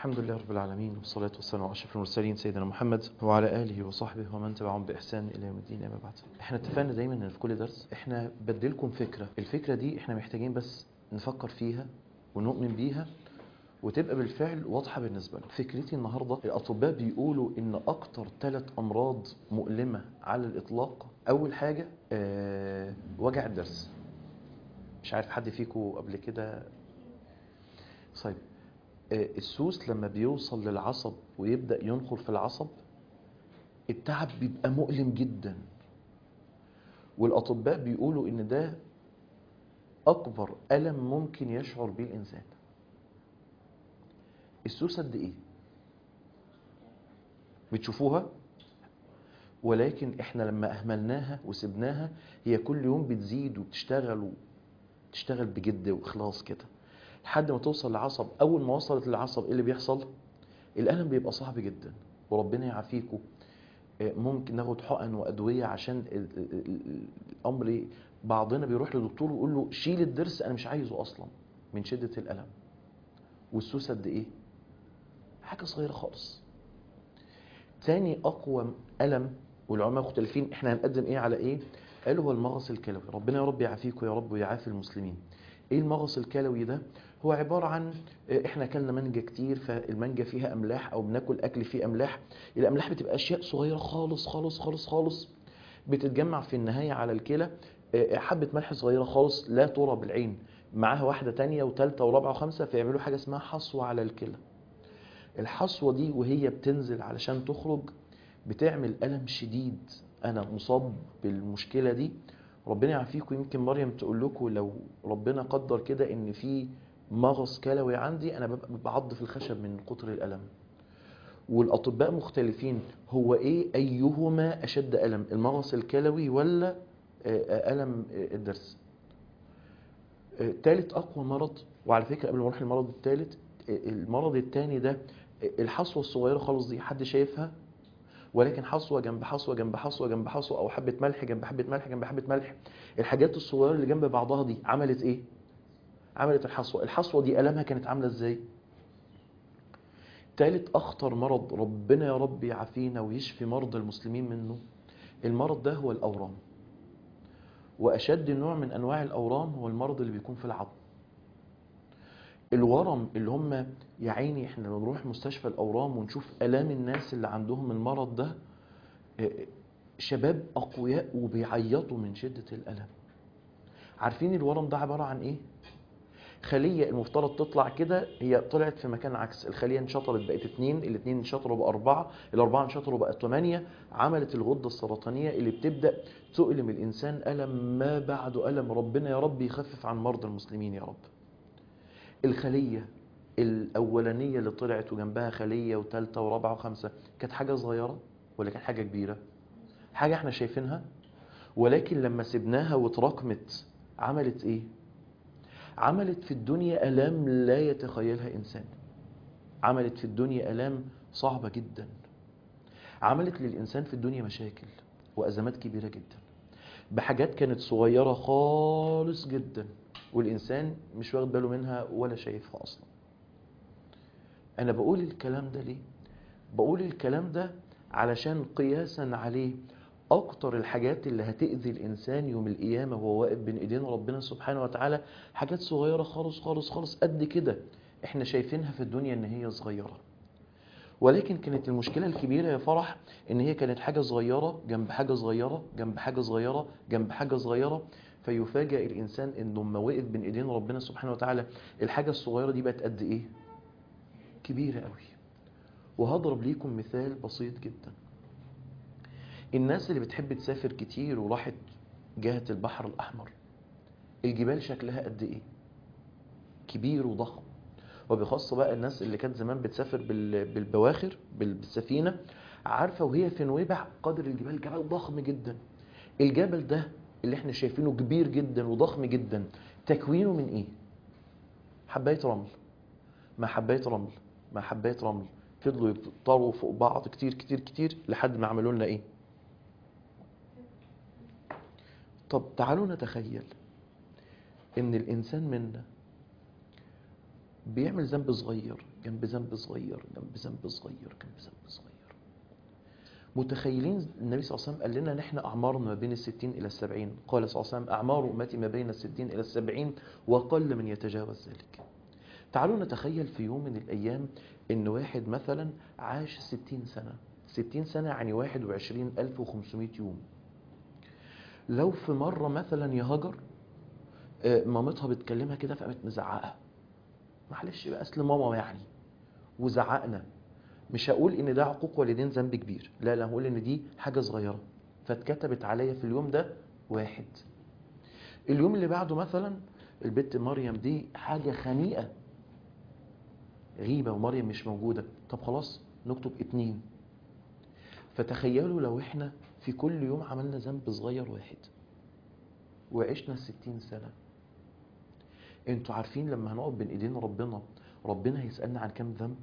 الحمد لله رب العالمين والصلاة والسلام على أشرف المرسلين سيدنا محمد وعلى آله وصحبه ومن تبعهم بإحسان إلى يوم الدين أما بعد. إحنا اتفقنا دايما إن في كل درس إحنا بديلكم فكرة، الفكرة دي إحنا محتاجين بس نفكر فيها ونؤمن بيها وتبقى بالفعل واضحة بالنسبة لنا. فكرتي النهاردة الأطباء بيقولوا إن أكتر ثلاث أمراض مؤلمة على الإطلاق أول حاجة آه وجع الضرس. مش عارف حد فيكم قبل كده طيب آه، السوس لما بيوصل للعصب ويبدأ ينخر في العصب التعب بيبقى مؤلم جدا والأطباء بيقولوا إن ده أكبر ألم ممكن يشعر به الإنسان السوس قد إيه؟ بتشوفوها؟ ولكن إحنا لما أهملناها وسبناها هي كل يوم بتزيد وبتشتغل وتشتغل بجد وإخلاص كده لحد ما توصل للعصب اول ما وصلت للعصب ايه اللي بيحصل الالم بيبقى صعب جدا وربنا يعافيكم آه، ممكن ناخد حقن وادويه عشان ال- ال- ال- الامر إيه؟ بعضنا بيروح لدكتور ويقول له شيل الضرس انا مش عايزه اصلا من شده الالم والسوس قد ايه حاجه صغيره خالص تاني اقوى الم والعلماء مختلفين احنا هنقدم ايه على ايه قالوا هو المغص الكلوي ربنا يا رب يعافيكم يا رب ويعافي المسلمين ايه المغص الكلوي ده هو عباره عن آه، احنا اكلنا مانجا كتير فالمانجا فيها املاح او بناكل اكل فيه املاح الاملاح بتبقى اشياء صغيره خالص خالص خالص خالص بتتجمع في النهايه على الكلى آه، حبه ملح صغيره خالص لا ترى بالعين معاها واحده تانية وثالثه ورابعه وخمسه فيعملوا حاجه اسمها حصوه على الكلى الحصوه دي وهي بتنزل علشان تخرج بتعمل الم شديد انا مصاب بالمشكله دي ربنا يعافيكم يمكن مريم تقول لكم لو ربنا قدر كده ان في مغص كلوي عندي انا ببقى بعض في الخشب من كتر الالم والاطباء مختلفين هو ايه ايهما اشد الم المغص الكلوي ولا آه، آه، الم آه، الضرس آه، تالت اقوى مرض وعلى فكره قبل ما اروح المرض التالت آه، المرض التاني ده آه، الحصوه الصغيره خالص دي حد شايفها ولكن حصوه جنب حصوه جنب حصوه جنب حصوه او حبه ملح جنب حبه ملح جنب حبه ملح الحاجات الصغيره اللي جنب بعضها دي عملت ايه عملت الحصوه الحصوه دي المها كانت عامله ازاي تالت اخطر مرض ربنا يا رب يعافينا ويشفي مرضى المسلمين منه المرض ده هو الاورام واشد نوع من انواع الاورام هو المرض اللي بيكون في العظم الورم اللي هم يا عيني احنا لما نروح مستشفى الاورام ونشوف الام الناس اللي عندهم المرض ده آه، شباب اقوياء وبيعيطوا من شده الالم عارفين الورم ده عباره عن ايه خليه المفترض تطلع كده هي طلعت في مكان عكس الخليه انشطرت بقت اتنين الاتنين انشطروا بقى اربعه الاربعه انشطروا بقى ثمانيه عملت الغده السرطانيه اللي بتبدا تؤلم الانسان الم ما بعده الم ربنا يا رب يخفف عن مرضى المسلمين يا رب الخليه الاولانيه اللي طلعت وجنبها خليه وثالثه ورابعه وخمسه كانت حاجه صغيره ولا كانت حاجه كبيره حاجه احنا شايفينها ولكن لما سبناها واتراكمت عملت ايه عملت في الدنيا الام لا يتخيلها انسان عملت في الدنيا الام صعبه جدا عملت للانسان في الدنيا مشاكل وازمات كبيره جدا بحاجات كانت صغيره خالص جدا والانسان مش واخد باله منها ولا شايفها اصلا انا بقول الكلام ده ليه بقول الكلام ده علشان قياسا عليه اكتر الحاجات اللي هتأذي الانسان يوم القيامة وهو واقف بين ايدين ربنا سبحانه وتعالى حاجات صغيرة خالص خالص خالص قد كده احنا شايفينها في الدنيا ان هي صغيرة ولكن كانت المشكلة الكبيرة يا فرح ان هي كانت حاجة صغيرة جنب حاجة صغيرة جنب حاجة صغيرة جنب حاجة صغيرة فيفاجئ الانسان انه لما وقف بين ايدين ربنا سبحانه وتعالى الحاجة الصغيرة دي بقت قد ايه كبيرة قوي وهضرب ليكم مثال بسيط جدا الناس اللي بتحب تسافر كتير وراحت جهة البحر الأحمر الجبال شكلها قد إيه؟ كبير وضخم وبخاصة بقى الناس اللي كانت زمان بتسافر بال- بالبواخر بال- بالسفينة عارفة وهي في نويبع قدر الجبال جبل ضخم جدا الجبل ده اللي احنا شايفينه كبير جدا وضخم جدا تكوينه من ايه؟ حباية رمل مع حباية رمل مع حباية رمل فضلوا يطروا فوق بعض كتير كتير كتير لحد ما عملوا لنا ايه؟ طب تعالوا نتخيل ان الانسان منا بيعمل ذنب صغير جنب ذنب صغير جنب ذنب صغير جنب ذنب صغير متخيلين النبي صلى الله عليه وسلم قال لنا ان احنا اعمارنا ما بين الستين الى السبعين قال صلى الله عليه وسلم اعمار امتي ما بين الستين الى السبعين وقل من يتجاوز ذلك تعالوا نتخيل في يوم من الايام ان واحد مثلا عاش ستين سنة ستين سنة يعني واحد وعشرين الف وخمسمائة يوم لو في مرة مثلا يا هجر آه، مامتها بتكلمها كده فقامت مزعقة معلش بقى اصل ماما يعني وزعقنا مش هقول ان ده عقوق والدين ذنب كبير لا لا هقول ان دي حاجه صغيره فاتكتبت عليا في اليوم ده واحد اليوم اللي بعده مثلا البت مريم دي حاجه خنيقه غيبه ومريم مش موجوده طب خلاص نكتب اتنين فتخيلوا لو احنا في كل يوم عملنا ذنب صغير واحد وعشنا ستين سنه انتوا عارفين لما هنقف بين ايدين ربنا ربنا هيسألنا عن كام ذنب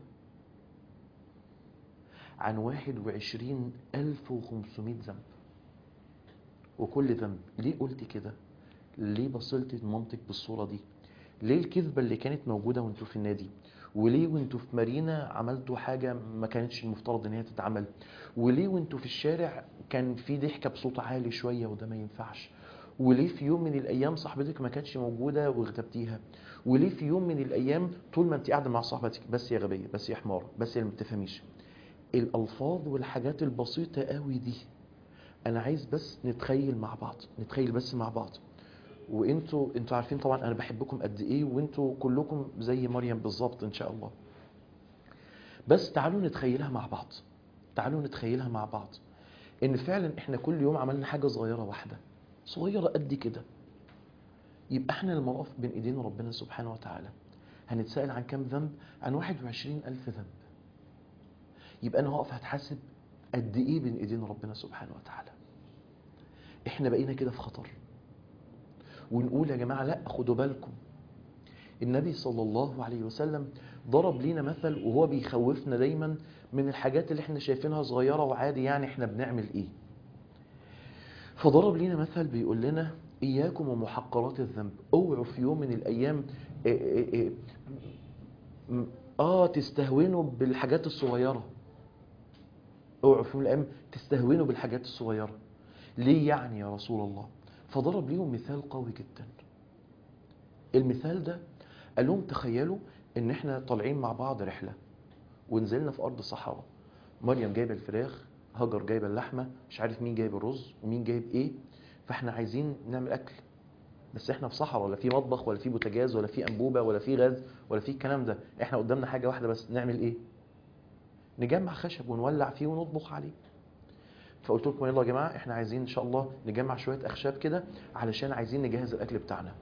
عن واحد وعشرين ألف وخمسمائة ذنب وكل ذنب ليه قلت كده ليه بصلت المنطق بالصورة دي ليه الكذبة اللي كانت موجودة وانتوا في النادي وليه وانتوا في مارينا عملتوا حاجة ما كانتش المفترض ان هي تتعمل وليه وانتوا في الشارع كان في ضحكة بصوت عالي شوية وده ما ينفعش وليه في يوم من الايام صاحبتك ما كانتش موجوده واغتبتيها وليه في يوم من الايام طول ما انت قاعده مع صاحبتك بس يا غبيه بس يا حمار بس يا اللي ما بتفهميش الالفاظ والحاجات البسيطه قوي دي انا عايز بس نتخيل مع بعض نتخيل بس مع بعض وانتوا انتوا عارفين طبعا انا بحبكم قد ايه وانتوا كلكم زي مريم بالظبط ان شاء الله بس تعالوا نتخيلها مع بعض تعالوا نتخيلها مع بعض ان فعلا احنا كل يوم عملنا حاجه صغيره واحده صغيرة قد كده يبقى احنا لما نقف بين ايدين ربنا سبحانه وتعالى هنتسأل عن كام ذنب عن 21 ألف ذنب يبقى أنا هقف هتحاسب قد إيه بين ايدين ربنا سبحانه وتعالى احنا بقينا كده في خطر ونقول يا جماعة لا خدوا بالكم النبي صلى الله عليه وسلم ضرب لينا مثل وهو بيخوفنا دايما من الحاجات اللي احنا شايفينها صغيرة وعادي يعني احنا بنعمل ايه فضرب لينا مثل بيقول لنا إياكم ومحقرات الذنب اوعوا في يوم من الأيام إيه إيه إيه م- آه تستهونوا بالحاجات الصغيرة اوعوا في يوم من الأيام تستهونوا بالحاجات الصغيرة ليه يعني يا رسول الله فضرب ليهم مثال قوي جدا المثال ده قال لهم تخيلوا ان احنا طالعين مع بعض رحلة ونزلنا في ارض صحراء مريم جايبه الفراخ هاجر جايبه اللحمه مش عارف مين جايب الرز ومين جايب ايه فاحنا عايزين نعمل اكل بس احنا في صحراء ولا في مطبخ ولا في بوتاجاز ولا في انبوبه ولا في غاز ولا في الكلام ده احنا قدامنا حاجه واحده بس نعمل ايه نجمع خشب ونولع فيه ونطبخ عليه فقلت لكم يلا يا جماعه احنا عايزين ان شاء الله نجمع شويه اخشاب كده علشان عايزين نجهز الاكل بتاعنا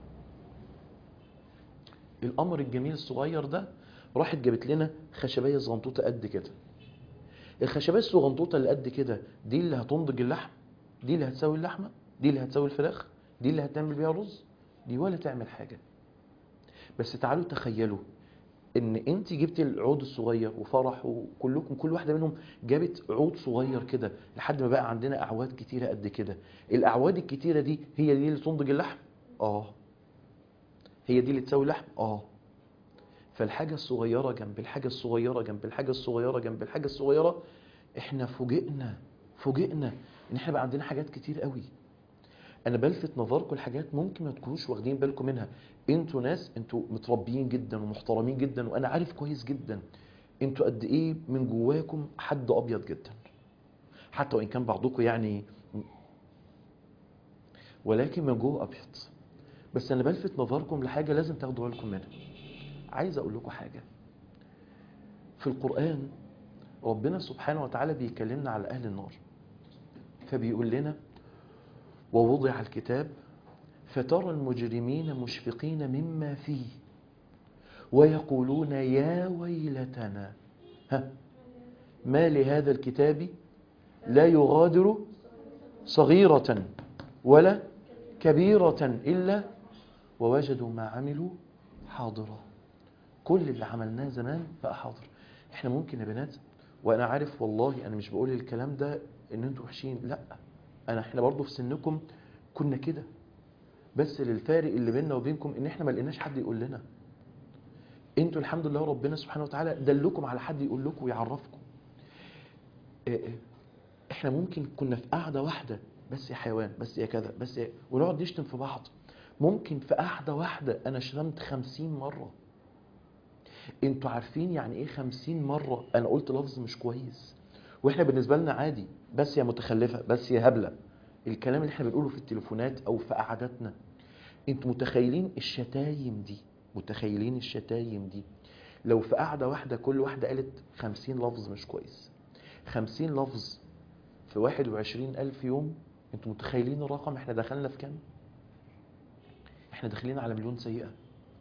القمر الجميل الصغير ده راحت جابت لنا خشبيه صغنطوطه قد كده الخشبيه الصغنطوطه اللي قد كده دي اللي هتنضج اللحم دي اللي هتسوي اللحمه دي اللي هتسوي الفراخ دي اللي هتعمل بيها رز دي ولا تعمل حاجه بس تعالوا تخيلوا ان انت جبت العود الصغير وفرح وكلكم كل واحده منهم جابت عود صغير كده لحد ما بقى عندنا اعواد كتيره قد كده الاعواد الكتيره دي هي دي اللي تنضج اللحم اه هي دي اللي تسوي اللحم اه فالحاجه الصغيره جنب الحاجه الصغيره جنب الحاجه الصغيره جنب الحاجه الصغيره احنا فوجئنا فوجئنا ان احنا بقى عندنا حاجات كتير قوي انا بلفت نظركم لحاجات ممكن ما تكونوش واخدين بالكم منها انتوا ناس انتوا متربيين جدا ومحترمين جدا وانا عارف كويس جدا انتوا قد ايه من جواكم حد ابيض جدا حتى وان كان بعضكم يعني ولكن من جوه ابيض بس انا بلفت نظركم لحاجه لازم تاخدوا بالكم منها عايز اقول لكم حاجه في القران ربنا سبحانه وتعالى بيكلمنا على اهل النار فبيقول لنا ووضع الكتاب فترى المجرمين مشفقين مما فيه ويقولون يا ويلتنا ها ما لهذا الكتاب لا يغادر صغيرة ولا كبيرة إلا ووجدوا ما عملوا حاضرا كل اللي عملناه زمان بقى حاضر احنا ممكن يا بنات وانا عارف والله انا مش بقول الكلام ده ان انتوا وحشين لا انا احنا برضو في سنكم كنا كده بس للفارق اللي بيننا وبينكم ان احنا ما لقيناش حد يقول لنا انتوا الحمد لله ربنا سبحانه وتعالى دلكم على حد يقول لكم ويعرفكم آه، آه، احنا ممكن كنا في قعده واحده بس يا حيوان بس يا كذا بس يا ونقعد نشتم في بعض ممكن في قعده واحده انا شتمت خمسين مره انتوا عارفين يعني ايه خمسين مرة انا قلت لفظ مش كويس واحنا بالنسبة لنا عادي بس يا متخلفة بس يا هبلة الكلام اللي احنا بنقوله في التليفونات او في قعداتنا انتوا متخيلين الشتايم دي متخيلين الشتايم دي لو في قعدة واحدة كل واحدة قالت خمسين لفظ مش كويس خمسين لفظ في واحد وعشرين ألف يوم انتوا متخيلين الرقم احنا دخلنا في كام احنا داخلين على مليون سيئة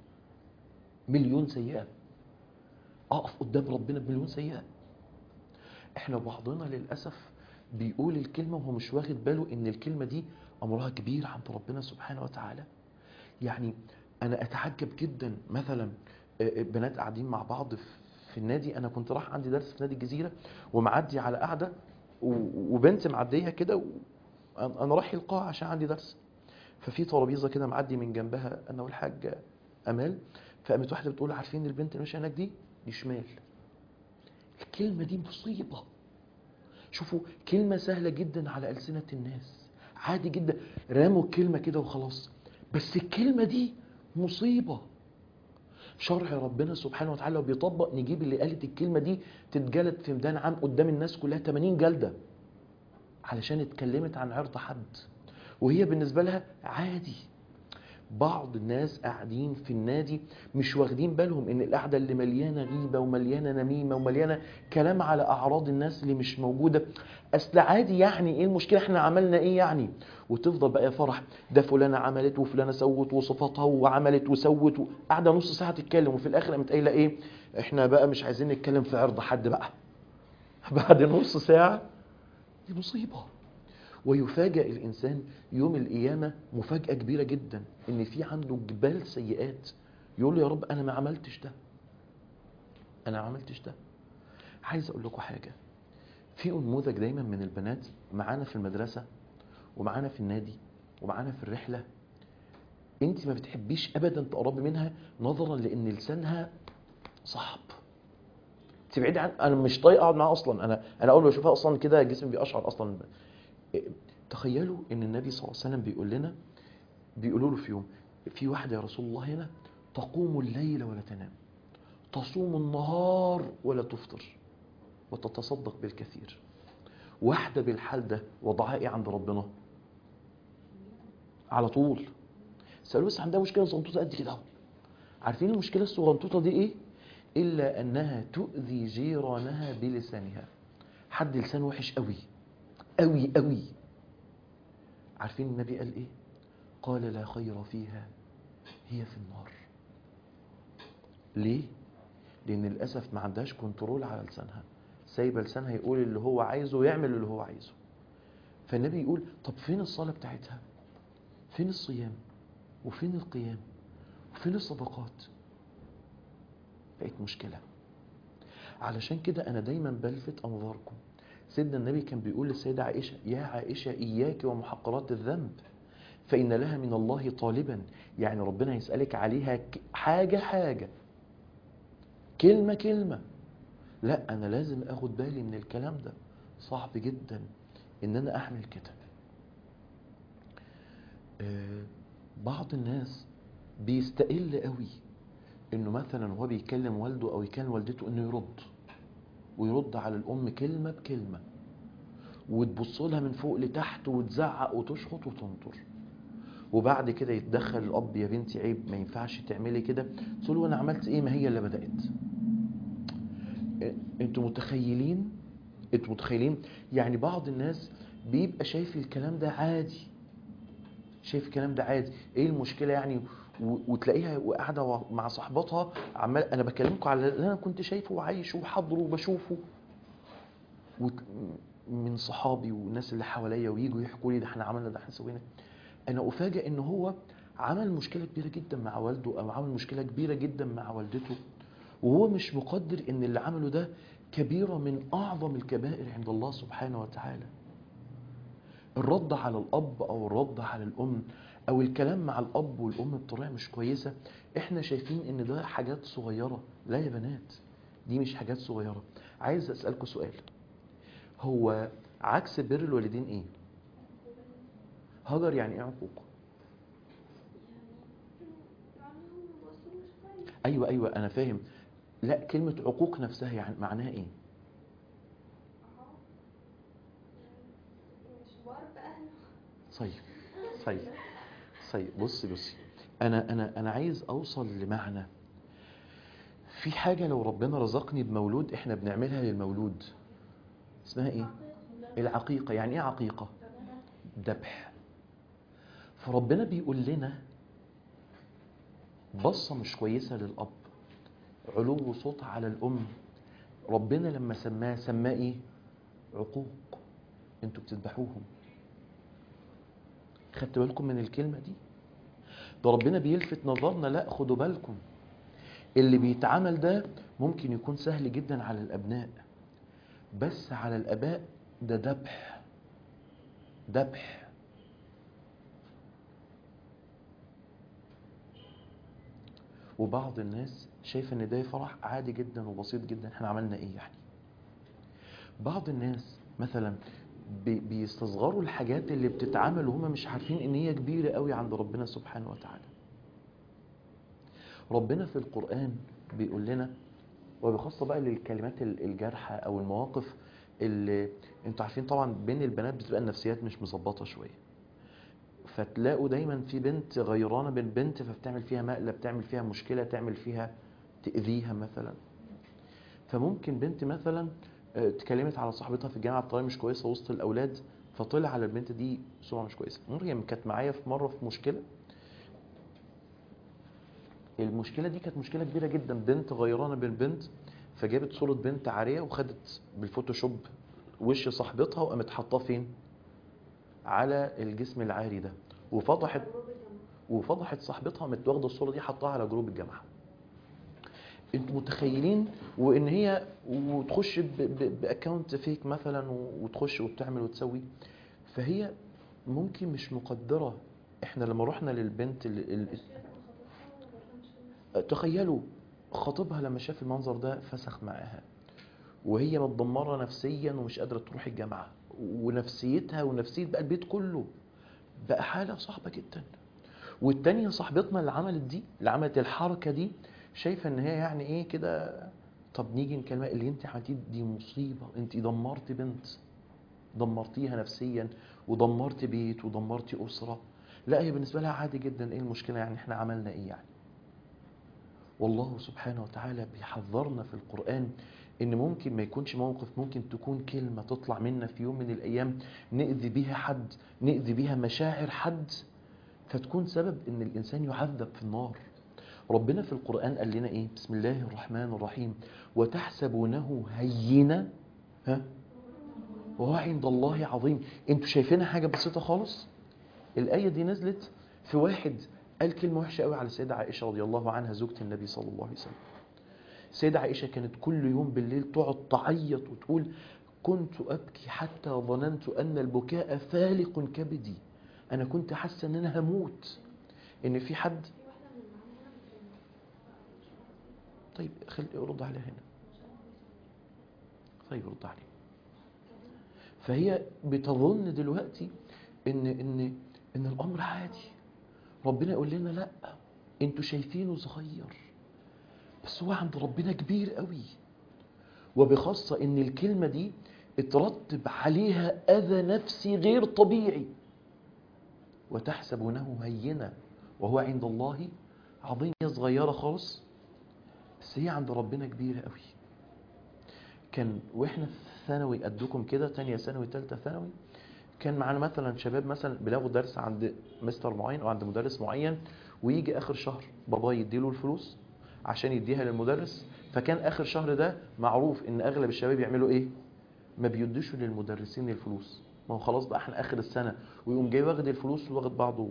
مليون سيئة اقف قدام ربنا بمليون سيئة احنا بعضنا للأسف بيقول الكلمة وهو مش واخد باله ان الكلمة دي امرها كبير عند ربنا سبحانه وتعالى يعني انا اتعجب جدا مثلا آه، بنات قاعدين مع بعض في- في النادي انا كنت رايح عندي درس في نادي الجزيرة ومعدي على قاعدة و- وبنت معدية كده و- انا أنا رايح القاعة عشان عندي درس ففي ترابيزة كده معدي من جنبها انا والحاج امال فقامت واحدة بتقول عارفين البنت اللي ماشية هناك دي دي شمال الكلمة دي مصيبة شوفوا كلمة سهلة جدا على ألسنة الناس عادي جدا راموا الكلمة كده وخلاص بس الكلمة دي مصيبة شرع ربنا سبحانه وتعالى لو بيطبق نجيب اللي قالت الكلمة دي تتجلد في ميدان عام قدام الناس كلها 80 جلدة علشان اتكلمت عن عرض حد وهي بالنسبة لها عادي بعض الناس قاعدين في النادي مش واخدين بالهم ان القعده اللي مليانه غيبه ومليانه نميمه ومليانه كلام على اعراض الناس اللي مش موجوده اصل عادي يعني ايه المشكله احنا عملنا ايه يعني وتفضل بقى يا فرح ده فلانه عملت وفلانه سوت وصفاتها وعملت وسوت و- قاعده نص ساعه تتكلم وفي الاخر قامت قايله ايه احنا بقى مش عايزين نتكلم في عرض حد بقى بعد نص ساعه دي مصيبه ويفاجأ الإنسان يوم القيامة مفاجأة كبيرة جدا إن في عنده جبال سيئات يقول له يا رب أنا ما عملتش ده أنا ما عملتش ده عايز أقول لكم حاجة في نموذج دايما من البنات معانا في المدرسة ومعانا في النادي ومعانا في الرحلة انت ما بتحبيش ابدا تقربي منها نظرا لان لسانها صعب تبعدي عن انا مش طايق اقعد معاها اصلا انا انا اول ما اشوفها اصلا كده جسمي بيقشعر اصلا تخيلوا ان النبي صلى الله عليه وسلم بيقول لنا بيقولوا له في يوم في واحده يا رسول الله هنا تقوم الليل ولا تنام تصوم النهار ولا تفطر وتتصدق بالكثير واحده بالحال ده وضعها ايه عند ربنا على طول سألوه بس عندها مشكله صغنطوطه قد كده اهو عارفين المشكله الصغنطوطه دي ايه الا انها تؤذي جيرانها بلسانها حد لسانه وحش قوي قوي قوي عارفين النبي قال ايه قال لا خير فيها هي في النار ليه لان للاسف ما عندهاش كنترول على لسانها سايبه لسانها يقول اللي هو عايزه ويعمل اللي هو عايزه فالنبي يقول طب فين الصلاه بتاعتها فين الصيام وفين القيام وفين الصدقات بقت مشكله علشان كده انا دايما بلفت انظاركم سيدنا النبي كان بيقول للسيدة عائشة يا عائشة إياك ومحقرات الذنب فإن لها من الله طالبا يعني ربنا يسألك عليها ك- حاجة حاجة كلمة كلمة لا أنا لازم أخد بالي من الكلام ده صعب جدا إن أنا أعمل كده آه، بعض الناس بيستقل قوي إنه مثلا وهو بيكلم والده أو يكلم والدته إنه يرد ويرد على الام كلمه بكلمه وتبص لها من فوق لتحت وتزعق وتشخط وتنطر وبعد كده يتدخل الاب يا بنتي عيب ما ينفعش تعملي كده تقول له انا عملت ايه ما هي اللي بدات إيه، انتوا متخيلين انتوا متخيلين يعني بعض الناس بيبقى شايف الكلام ده عادي شايف الكلام ده عادي ايه المشكله يعني و- وتلاقيها قاعده مع صاحبتها عمال انا بكلمكم على اللي انا كنت شايفه وعايشه وحاضره وبشوفه وت- من صحابي والناس اللي حواليا ويجوا يحكوا لي ده احنا عملنا ده احنا سوينا انا افاجئ ان هو عمل مشكله كبيره جدا مع والده او عمل مشكله كبيره جدا مع والدته وهو مش مقدر ان اللي عمله ده كبيره من اعظم الكبائر عند الله سبحانه وتعالى الرد على الاب او الرد على الام او الكلام مع الاب والام بطريقه مش كويسه احنا شايفين ان ده حاجات صغيره لا يا بنات دي مش حاجات صغيره عايز اسالكم سؤال هو عكس بر الوالدين ايه هجر يعني ايه عقوق ايوه ايوه انا فاهم لا كلمه عقوق نفسها يعني معناها ايه طيب طيب طيب بصي بصي انا انا انا عايز اوصل لمعنى في حاجه لو ربنا رزقني بمولود احنا بنعملها للمولود اسمها ايه العقيقه يعني ايه عقيقه ذبح فربنا بيقول لنا بصه مش كويسه للاب علو صوت على الام ربنا لما سماه سماه ايه عقوق انتوا بتذبحوهم خدت بالكم من الكلمة دي ده ربنا بيلفت نظرنا لا خدوا بالكم اللي بيتعمل ده ممكن يكون سهل جدا على الأبناء بس على الآباء ده ذبح ذبح وبعض الناس شايفه ان ده فرح عادي جدا وبسيط جدا احنا عملنا ايه يعني بعض الناس مثلا بي- بيستصغروا الحاجات اللي بتتعمل وهم مش عارفين ان هي كبيره قوي عند ربنا سبحانه وتعالى ربنا في القران بيقول لنا وبخاصه بقى للكلمات ال- الجارحه او المواقف اللي انتوا عارفين طبعا بين البنات بتبقى النفسيات مش مظبطه شويه فتلاقوا دايما في بنت غيرانه بين بنت فبتعمل فيها مقلب تعمل فيها مشكله تعمل فيها تاذيها مثلا فممكن بنت مثلا آه، اتكلمت على صاحبتها في الجامعه بطريقه مش كويسه وسط الاولاد فطلع على البنت دي سمعه مش كويسه مريم كانت معايا في مره في مشكله المشكله دي كانت مشكله كبيره جدا بنت غيرانه بين بنت فجابت صوره بنت عاريه وخدت بالفوتوشوب وش صاحبتها وقامت حاطاه فين على الجسم العاري ده وفضحت وفضحت صاحبتها قامت واخده الصوره دي حطها على جروب الجامعه انتوا متخيلين وان هي وتخش ب- ب- باكونت فيك مثلا وتخش وبتعمل وتسوي فهي ممكن مش مقدره احنا لما رحنا للبنت ال- ال- تخيلوا خطيبها لما شاف المنظر ده فسخ معاها وهي متدمره نفسيا ومش قادره تروح الجامعه ونفسيتها ونفسيه بقى البيت كله بقى حاله صعبه جدا والتانية صاحبتنا اللي عملت دي اللي عملت الحركه دي شايفه ان هي يعني ايه كده طب نيجي نكلمها اللي انت عملتيه دي مصيبه انت دمرت بنت دمرتيها نفسيا ودمرت بيت ودمرتي اسره لا هي بالنسبه لها عادي جدا ايه المشكله يعني احنا عملنا ايه يعني والله سبحانه وتعالى بيحذرنا في القرآن إن ممكن ما يكونش موقف ممكن تكون كلمة تطلع منا في يوم من الأيام نأذي بيها حد نأذي بيها مشاعر حد فتكون سبب إن الإنسان يعذب في النار ربنا في القرآن قال لنا إيه بسم الله الرحمن الرحيم وتحسبونه هينا ها وهو عند الله عظيم انتوا شايفينها حاجة بسيطة خالص الآية دي نزلت في واحد قال كلمة وحشة قوي على السيدة عائشة رضي الله عنها زوجة النبي صلى الله عليه وسلم السيدة عائشة كانت كل يوم بالليل تقعد تعيط وتقول كنت أبكي حتى ظننت أن البكاء فالق كبدي أنا كنت حاسة أن أنا هموت إن في حد طيب خلي رد عليها هنا طيب رد عليه فهي بتظن دلوقتي ان ان ان الامر عادي ربنا يقول لنا لا انتوا شايفينه صغير بس هو عند ربنا كبير قوي وبخاصة ان الكلمة دي اترتب عليها اذى نفسي غير طبيعي وتحسبونه هينة وهو عند الله عظيم هي صغيرة خالص بس هي عند ربنا كبيرة قوي كان واحنا في ثانوي قدكم كده تانية ثانوي تالتة ثانوي كان معانا مثلا شباب مثلا بيلاقوا درس عند مستر معين او عند مدرس معين ويجي اخر شهر بابا يديله الفلوس عشان يديها للمدرس فكان اخر شهر ده معروف ان اغلب الشباب يعملوا ايه ما بيدوش للمدرسين الفلوس ما هو خلاص بقى احنا اخر السنه ويقوم جاي واخد الفلوس واخد بعضه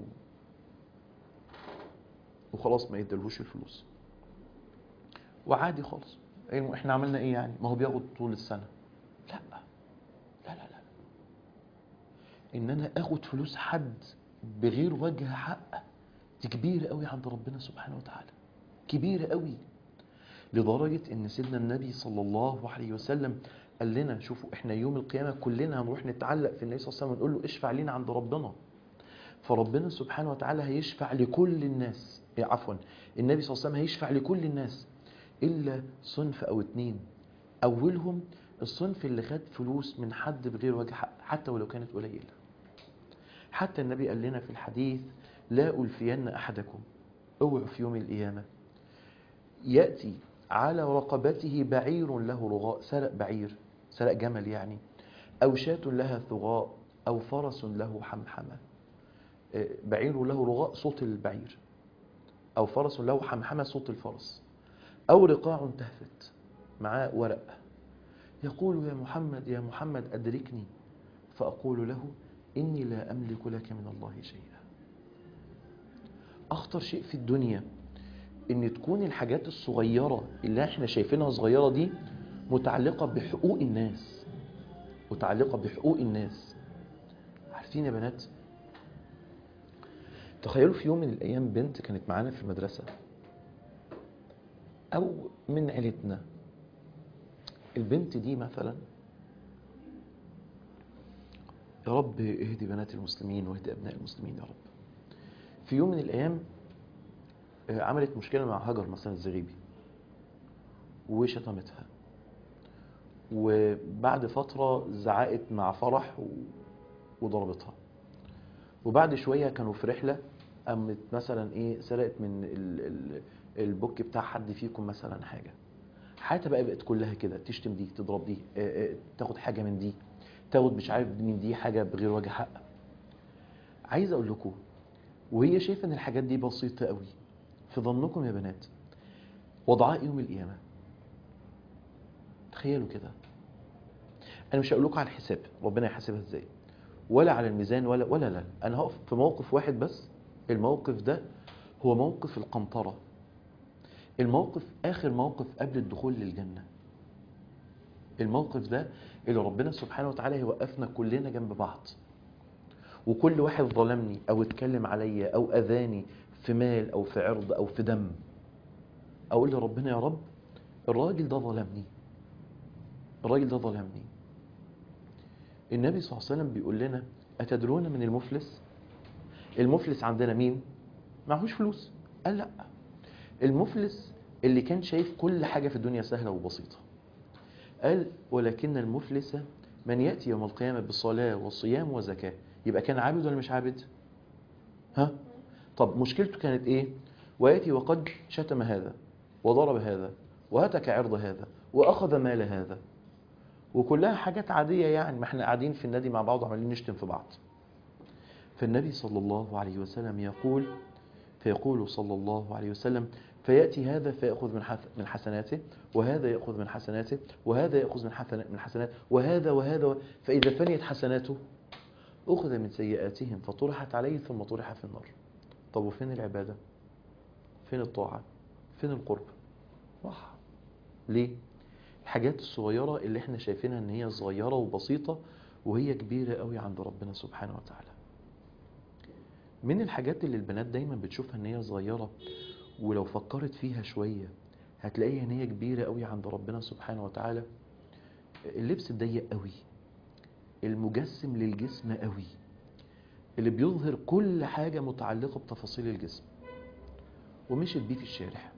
وخلاص ما يدلهوش الفلوس وعادي خالص إيه احنا عملنا ايه يعني ما هو بياخد طول السنه لا لا لا لا ان انا اخد فلوس حد بغير وجه حق دي كبيرة قوي عند ربنا سبحانه وتعالى كبيرة قوي لدرجة ان سيدنا النبي صلى الله عليه وسلم قال لنا شوفوا احنا يوم القيامة كلنا هنروح نتعلق في النبي صلى الله عليه وسلم ونقول له اشفع لنا عند ربنا فربنا سبحانه وتعالى هيشفع لكل الناس إيه، عفوا النبي صلى الله عليه وسلم هيشفع لكل الناس الا صنف او اتنين اولهم الصنف اللي خد فلوس من حد بغير وجه حق حتى ولو كانت قليله حتى النبي قال لنا في الحديث لا ألفين أحدكم اوعوا في يوم القيامة يأتي على رقبته بعير له رغاء سرق بعير سرق جمل يعني أو شاة لها ثغاء أو فرس له حمحمة آه، بعير له رغاء صوت البعير أو فرس له حمحمة صوت الفرس أو رقاع تهفت معاه ورق يقول يا محمد يا محمد أدركني فأقول له إني لا أملك لك من الله شيئا أخطر شيء في الدنيا إن تكون الحاجات الصغيرة اللي احنا شايفينها صغيرة دي متعلقة بحقوق الناس متعلقة بحقوق الناس عارفين يا بنات تخيلوا في يوم من الأيام بنت كانت معانا في المدرسة أو من عيلتنا البنت دي مثلا يا رب اهدي بنات المسلمين واهدي أبناء المسلمين يا رب في يوم من الأيام آه، عملت مشكلة مع هاجر مثلا الزغيبي وشتمتها وبعد فترة زعقت مع فرح و... وضربتها وبعد شوية كانوا في رحلة قامت مثلا ايه سرقت من ال... ال... البوك بتاع حد فيكم مثلا حاجة حياتها بقى بقت كلها كده تشتم دي تضرب دي آه، آه، تاخد حاجة من دي تاخد مش عارف من دي حاجة بغير وجه حق عايز اقول لكم وهي شايفة ان الحاجات دي بسيطة قوي في ظنكم يا بنات وضعها يوم القيامة تخيلوا كده انا مش هقول لكم على الحساب ربنا يحاسبها ازاي ولا على الميزان ولا ولا لا انا هقف في موقف واحد بس الموقف ده هو موقف القنطرة الموقف اخر موقف قبل الدخول للجنة الموقف ده اللي ربنا سبحانه وتعالى هيوقفنا كلنا جنب بعض وكل واحد ظلمني او اتكلم عليا او اذاني في مال او في عرض او في دم اقول لربنا يا رب الراجل ده ظلمني الراجل ده ظلمني النبي صلى الله عليه وسلم بيقول لنا اتدرون من المفلس المفلس عندنا مين معهوش فلوس قال لا المفلس اللي كان شايف كل حاجة في الدنيا سهلة وبسيطة قال ولكن المفلس من يأتي يوم القيامة بالصلاة والصيام وزكاة يبقى كان عابد ولا مش عابد ها طب مشكلته كانت ايه ويأتي وقد شتم هذا وضرب هذا وهتك عرض هذا وأخذ مال هذا وكلها حاجات عادية يعني ما احنا قاعدين في النادي مع بعض وعمالين نشتم في بعض فالنبي صلى الله عليه وسلم يقول فيقول صلى الله عليه وسلم فيأتي هذا فيأخذ من حث- من حسناته وهذا يأخذ من حسناته وهذا يأخذ من حسنا- من حسناته وهذا وهذا و- فإذا فنيت حسناته أخذ من سيئاتهم فطرحت عليه ثم طرح في النار طب وفين العبادة فين الطاعة فين القرب راح ليه الحاجات الصغيرة اللي احنا شايفينها ان هي صغيرة وبسيطة وهي كبيرة قوي عند ربنا سبحانه وتعالى من الحاجات اللي البنات دايما بتشوفها ان هي صغيرة ولو فكرت فيها شوية هتلاقيها ان هي كبيرة قوي عند ربنا سبحانه وتعالى اللبس الضيق قوي المجسم للجسم قوي اللي بيظهر كل حاجة متعلقة بتفاصيل الجسم ومشيت بيه في الشارع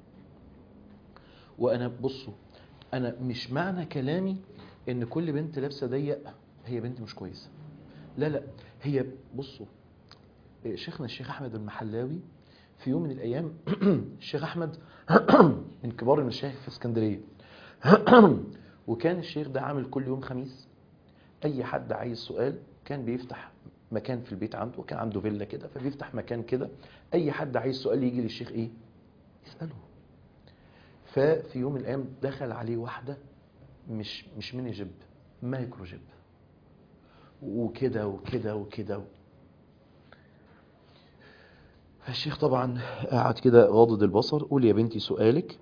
وانا بصوا انا مش معنى كلامي ان كل بنت لابسه ضيق هي بنت مش كويسه لا لا هي بصوا شيخنا الشيخ احمد المحلاوي في يوم من الايام الشيخ احمد من كبار المشايخ في اسكندريه وكان الشيخ ده عامل كل يوم خميس اي حد عايز سؤال كان بيفتح مكان في البيت عنده كان عنده فيلا كده فبيفتح مكان كده اي حد عايز سؤال يجي للشيخ ايه يساله ففي يوم من الايام دخل عليه واحده مش مش ميني جيب مايكرو جيب وكده وكده وكده فالشيخ طبعا قعد كده غاضض البصر قول يا بنتي سؤالك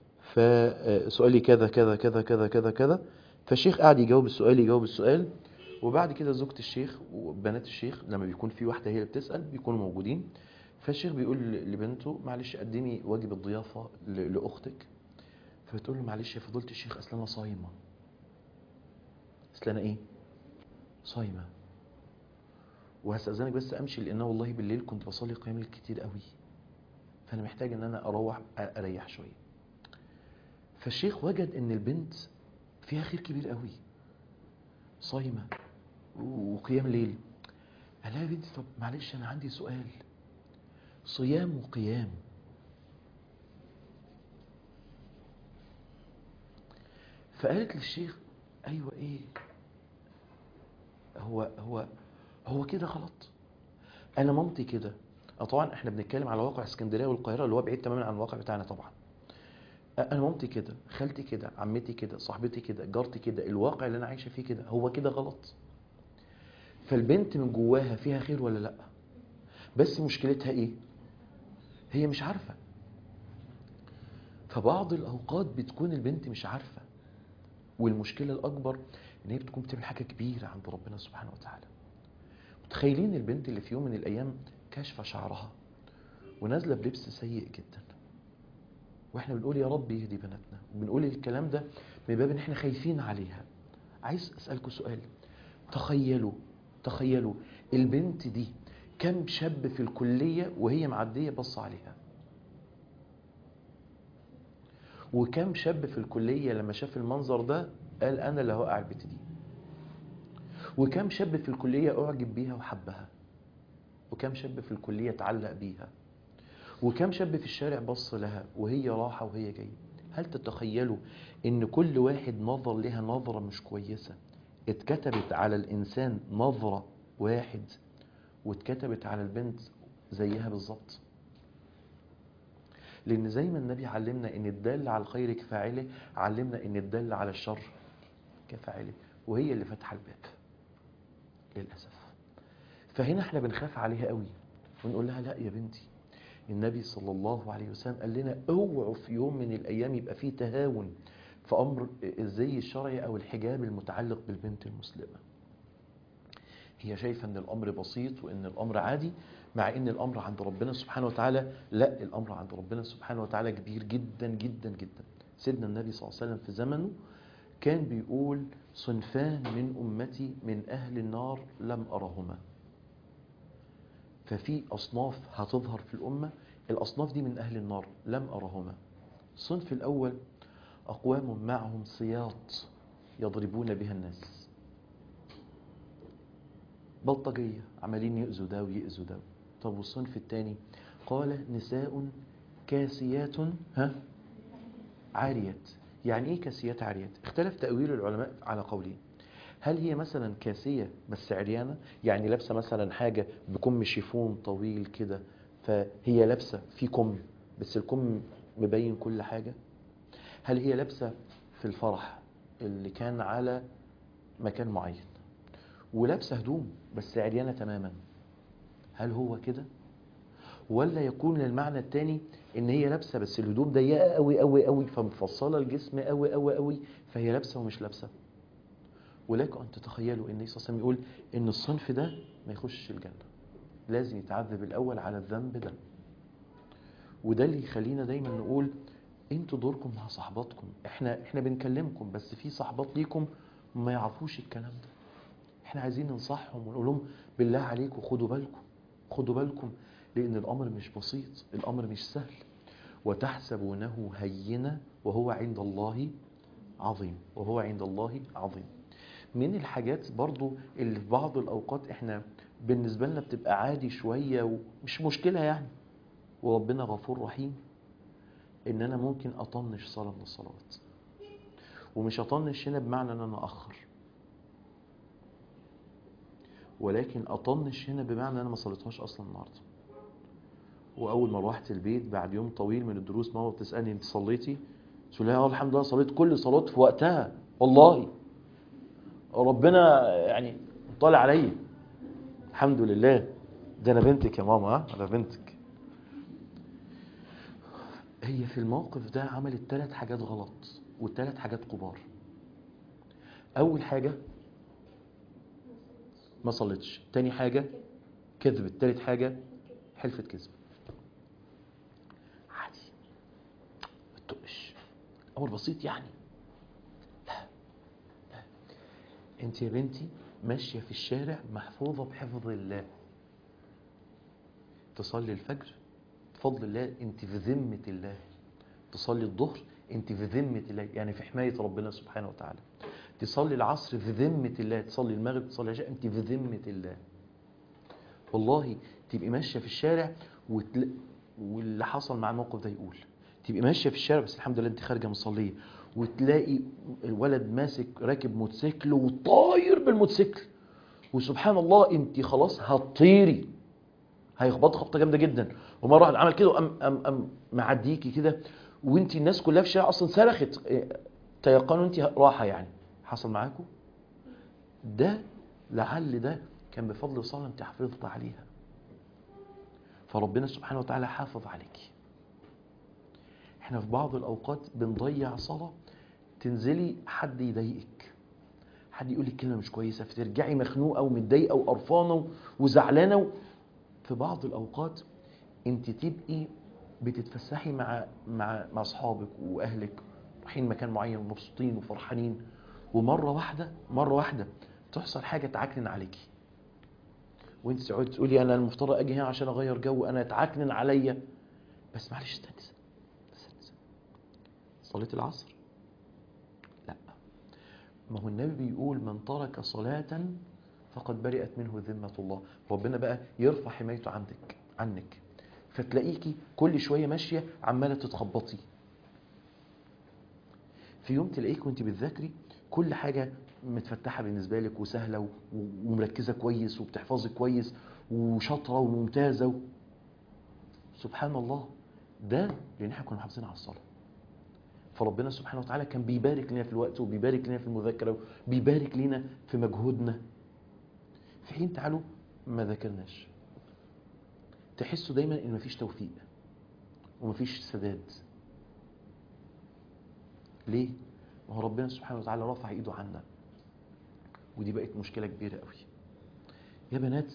فسؤالي كذا كذا كذا كذا كذا كذا فالشيخ قعد يجاوب السؤال يجاوب السؤال وبعد كده زوجة الشيخ وبنات الشيخ لما بيكون في واحدة هي اللي بتسأل بيكونوا موجودين فالشيخ بيقول لبنته معلش قدمي واجب الضيافة ل- لأختك فبتقول له معلش يا فضيلة الشيخ أصل أنا صايمة أصل أنا إيه؟ صايمة وهستأذنك بس أمشي لأن أنا والله بالليل كنت بصلي قيام الليل كتير قوي فأنا محتاج إن أنا أروح أ- أريح شوية فالشيخ وجد إن البنت فيها خير كبير قوي صايمة وقيام ليل قال لها يا بنتي طب معلش أنا عندي سؤال صيام وقيام فقالت للشيخ ايوه ايه هو هو هو كده غلط انا مامتي كده آه طبعا احنا بنتكلم على واقع اسكندريه والقاهره اللي هو بعيد تماما عن الواقع بتاعنا طبعا آه انا مامتي كده خالتي كده عمتي كده صاحبتي كده جارتي كده الواقع اللي انا عايشه فيه كده هو كده غلط فالبنت من جواها فيها خير ولا لا بس مشكلتها ايه هي مش عارفه فبعض الاوقات بتكون البنت مش عارفه والمشكله الاكبر ان هي بتكون بتعمل حاجه كبيره عند ربنا سبحانه وتعالى متخيلين البنت اللي في يوم من الايام كاشفه شعرها ونازله بلبس سيء جدا واحنا بنقول يا رب يهدي بناتنا وبنقول الكلام ده من باب ان احنا خايفين عليها عايز اسالكم سؤال تخيلوا تخيلوا البنت دي كم شاب في الكليه وهي معديه بص عليها وكم شاب في الكليه لما شاف المنظر ده قال انا اللي هوقع البت دي وكم شاب في الكليه اعجب بيها وحبها وكم شاب في الكليه اتعلق بيها وكم شاب في الشارع بص لها وهي راحه وهي جايه هل تتخيلوا ان كل واحد نظر لها نظره مش كويسه اتكتبت على الانسان نظره واحد واتكتبت على البنت زيها بالظبط لان زي ما النبي علمنا ان الدال على الخير كفاعله علمنا ان الدال على الشر كفاعله وهي اللي فاتحه الباب للاسف فهنا احنا بنخاف عليها قوي ونقول لها لا يا بنتي النبي صلى الله عليه وسلم قال لنا اوعوا في يوم من الايام يبقى فيه تهاون في امر الزي الشرعي او الحجاب المتعلق بالبنت المسلمه هي شايفه ان الامر بسيط وان الامر عادي مع ان الامر عند ربنا سبحانه وتعالى لا الامر عند ربنا سبحانه وتعالى كبير جدا جدا جدا سيدنا النبي صلى الله عليه وسلم في زمنه كان بيقول صنفان من امتي من اهل النار لم ارهما ففي اصناف هتظهر في الامه الاصناف دي من اهل النار لم ارهما الصنف الاول اقوام معهم سياط يضربون بها الناس بلطجيه عمالين يؤذوا ده ويؤذوا ده طب والصنف الثاني قال نساء كاسيات ها عاريات يعني ايه كاسيات عاريات اختلف تأويل العلماء على قولين هل هي مثلا كاسية بس عريانة يعني لابسة مثلا حاجة بكم شيفون طويل كده فهي لابسة في كم بس الكم مبين كل حاجة هل هي لابسة في الفرح اللي كان على مكان معين ولابسة هدوم بس عريانة تماما هل هو كده ولا يكون المعنى الثاني ان هي لابسه بس الهدوم ضيقه قوي قوي قوي فمفصله الجسم قوي قوي قوي فهي لابسه ومش لابسه ولكم ان تتخيلوا ان النبي صلى الله عليه وسلم يقول ان الصنف ده ما يخشش الجنه لازم يتعذب الاول على الذنب ده وده اللي يخلينا دايما نقول انتوا دوركم مع صحباتكم احنا احنا بنكلمكم بس في صحبات ليكم ما يعرفوش الكلام ده احنا عايزين ننصحهم ونقول لهم بالله عليكم خدوا بالكم خدوا بالكم لان الامر مش بسيط الامر مش سهل وتحسبونه هينا وهو عند الله عظيم وهو عند الله عظيم من الحاجات برضو اللي في بعض الاوقات احنا بالنسبه لنا بتبقى عادي شويه ومش مشكله يعني وربنا غفور رحيم ان انا ممكن اطنش صلاه من الصلوات ومش اطنش هنا بمعنى ان انا اخر ولكن اطنش هنا بمعنى ان انا ما صليتهاش اصلا النهارده واول ما روحت البيت بعد يوم طويل من الدروس ماما بتسالني انت صليتي قلت لها اه الحمد لله صليت كل صلاه في وقتها والله ربنا يعني طالع عليا الحمد لله ده انا بنتك يا ماما ها انا بنتك هي في الموقف ده عملت ثلاث حاجات غلط والثلاث حاجات كبار اول حاجه ما صليتش تاني حاجة كذبت تالت حاجة حلفت كذب عادي ما تقش امر بسيط يعني لا لا انت يا بنتي ماشيه في الشارع محفوظه بحفظ الله تصلي الفجر بفضل الله انت في ذمه الله تصلي الظهر انت في ذمه الله يعني في حمايه ربنا سبحانه وتعالى تصلي العصر في ذمه الله تصلي المغرب تصلي العشاء انت في ذمه الله والله تبقي ماشيه في الشارع وتل... واللي حصل مع الموقف ده يقول تبقي ماشيه في الشارع بس الحمد لله انت خارجه مصليه وتلاقي الولد ماسك راكب موتوسيكل وطاير بالموتوسيكل وسبحان الله انت خلاص هتطيري هيخبط خبطه جامده جدا ومره واحد عمل كده وقام قام قام معديكي كده وانت الناس كلها في الشارع اصلا صرخت اه، تيقنوا انت راحه يعني حصل معاكم ده لعل ده كان بفضل صلاه انت حافظت عليها فربنا سبحانه وتعالى حافظ عليكي احنا في بعض الاوقات بنضيع صلاه تنزلي حد يضايقك حد يقول لك كلمه مش كويسه فترجعي مخنوقه ومتضايقه وقرفانه وزعلانه في بعض الاوقات انت تبقي بتتفسحي مع مع مع اصحابك واهلك رايحين مكان معين ومبسوطين وفرحانين ومره واحده مره واحده تحصل حاجه تعكنن عليكي وانت تقعدي تقولي انا المفترض اجي هنا عشان اغير جو انا اتعكنن عليا بس معلش استني استني استني استني. صليت العصر لا ما هو النبي بيقول من ترك صلاة فقد برئت منه ذمة الله ربنا بقى يرفع حمايته عندك عنك فتلاقيكي كل شوية ماشية عمالة تتخبطي في يوم تلاقيك وانت بتذاكري كل حاجة متفتحة بالنسبة لك وسهلة و- ومركزة كويس وبتحفظي كويس وشاطرة وممتازة و... سبحان الله ده لأن احنا كنا محافظين على الصلاة فربنا سبحانه وتعالى كان بيبارك لنا في الوقت وبيبارك لنا في المذاكرة وبيبارك لنا في مجهودنا في حين تعالوا ما ذاكرناش تحسوا دايما ان مفيش توفيق ومفيش سداد ليه؟ ما هو ربنا سبحانه وتعالى رفع ايده عنا ودي بقت مشكلة كبيرة قوي يا بنات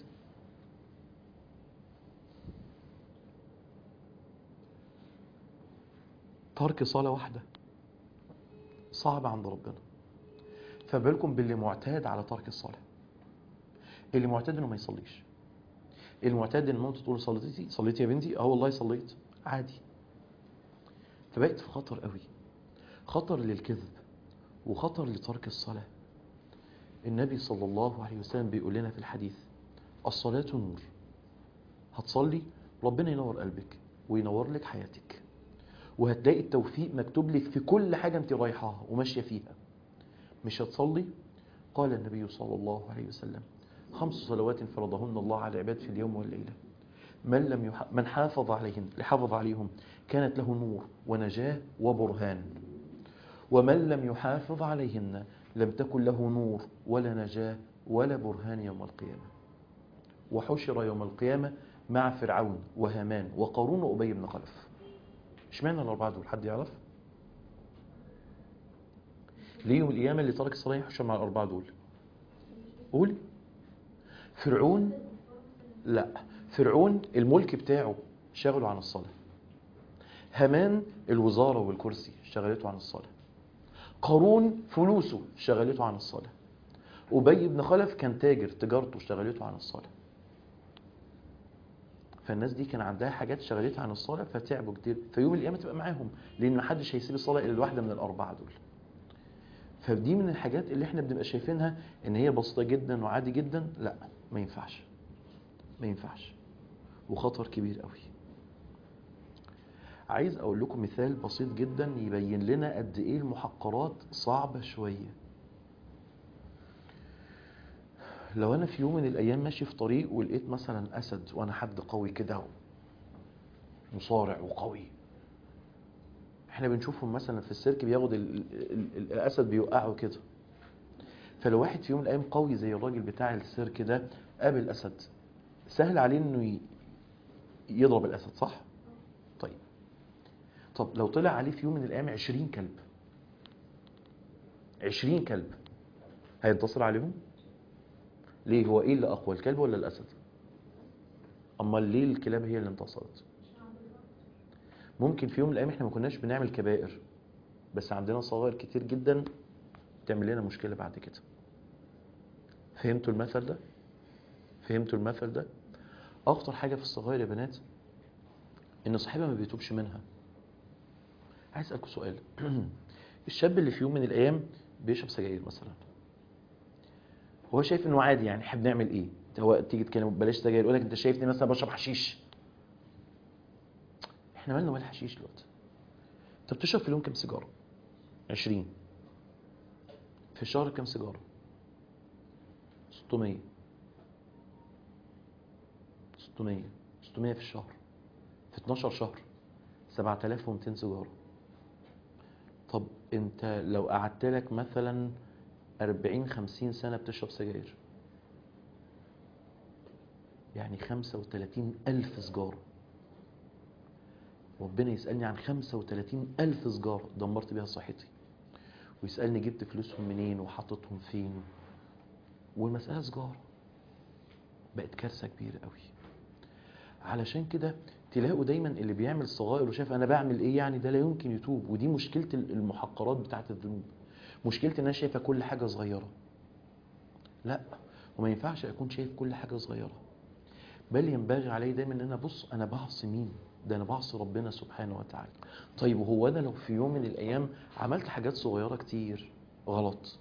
ترك صلاة واحدة صعب عند ربنا فبالكم باللي معتاد على ترك الصلاة اللي معتاد انه ما يصليش المعتاد ان مامته تقول صليتي صليتي يا بنتي اه والله صليت عادي فبقت في خطر قوي خطر للكذب وخطر لترك الصلاة النبي صلى الله عليه وسلم بيقول لنا في الحديث الصلاة نور هتصلي ربنا ينور قلبك وينور لك حياتك وهتلاقي التوفيق مكتوب لك في كل حاجة انت رايحاها وماشية فيها مش هتصلي قال النبي صلى الله عليه وسلم خمس صلوات فرضهن الله على العباد في اليوم والليلة من لم يح... من حافظ عليهن لحافظ عليهم كانت له نور ونجاة وبرهان ومن لم يحافظ عليهن لم تكن له نور ولا نجاة ولا برهان يوم القيامة وحشر يوم القيامة مع فرعون وهامان وقارون وأبي بن خلف اشمعنى الأربعة دول حد يعرف؟ ليه يوم القيامة اللي ترك الصلاة يحشر مع الأربعة دول؟ قولي فرعون لا فرعون الملك بتاعه شغله عن الصلاة هامان الوزارة والكرسي شغلته عن الصلاة قارون فلوسه شغلته عن الصلاة أبي بن خلف كان تاجر تجارته شغلته عن الصلاة فالناس دي كان عندها حاجات شغلتها عن الصلاة فتعبوا كتير فيوم القيامة تبقى معاهم لأن محدش هيسيب الصلاة إلا الواحدة من الأربعة دول فدي من الحاجات اللي احنا بنبقى شايفينها ان هي بسيطة جدا وعادي جدا لا ما ينفعش ما ينفعش وخطر كبير قوي عايز اقول لكم مثال بسيط جدا يبين لنا قد ايه المحقرات صعبة شوية لو انا في يوم من الايام ماشي في طريق ولقيت مثلا اسد وانا حد قوي كده مصارع وقوي احنا بنشوفهم مثلا في السيرك بياخد ال- ال- ال- الاسد بيوقعه كده فلو واحد في يوم من الايام قوي زي الراجل بتاع السيرك ده قابل اسد سهل عليه انه ي- يضرب الاسد صح طيب طب لو طلع عليه في يوم من الايام 20 كلب 20 كلب هينتصر عليهم ليه هو ايه اللي اقوى الكلب ولا الاسد امال ليه الكلاب هي اللي انتصرت ممكن في يوم من الايام احنا ما كناش بنعمل كبائر بس عندنا صغائر كتير جدا تعمل لنا مشكله بعد كده فهمتوا المثل ده فهمتوا المثل ده اخطر حاجه في الصغائر يا بنات ان صاحبها ما بيتوبش منها عايز اسالكم سؤال الشاب اللي في يوم من الايام بيشرب سجاير مثلا هو شايف انه عادي يعني احنا بنعمل ايه هو تيجي تكلم بلاش سجاير يقول لك انت شايفني مثلا بشرب حشيش احنا مالنا مال حشيش دلوقتي انت بتشرب في اليوم كام سيجاره 20 في الشهر كام سيجاره 600 600 600 في الشهر في 12 شهر 7200 سيجاره طب انت لو قعدت لك مثلا 40 50 سنه بتشرب سجاير يعني 35 ألف سجارة ربنا يسألني عن 35 ألف سجارة دمرت بيها صحتي ويسألني جبت فلوسهم منين وحطيتهم فين والمسألة سجارة بقت كارثة كبيرة قوي علشان كده تلاقوا دايما اللي بيعمل صغائر وشايف انا بعمل ايه يعني ده لا يمكن يتوب ودي مشكلة المحقرات بتاعت الذنوب مشكلة ان انا شايفة كل حاجة صغيرة لا وما ينفعش اكون شايف كل حاجة صغيرة بل ينبغي علي دايما ان انا بص انا بعصي مين ده انا بعصي ربنا سبحانه وتعالى طيب وهو انا لو في يوم من الايام عملت حاجات صغيره كتير غلط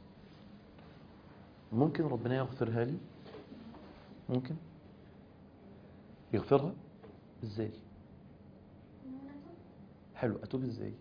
ممكن ربنا يغفرها لي ممكن يغفرها ازاي حلو اتوب ازاي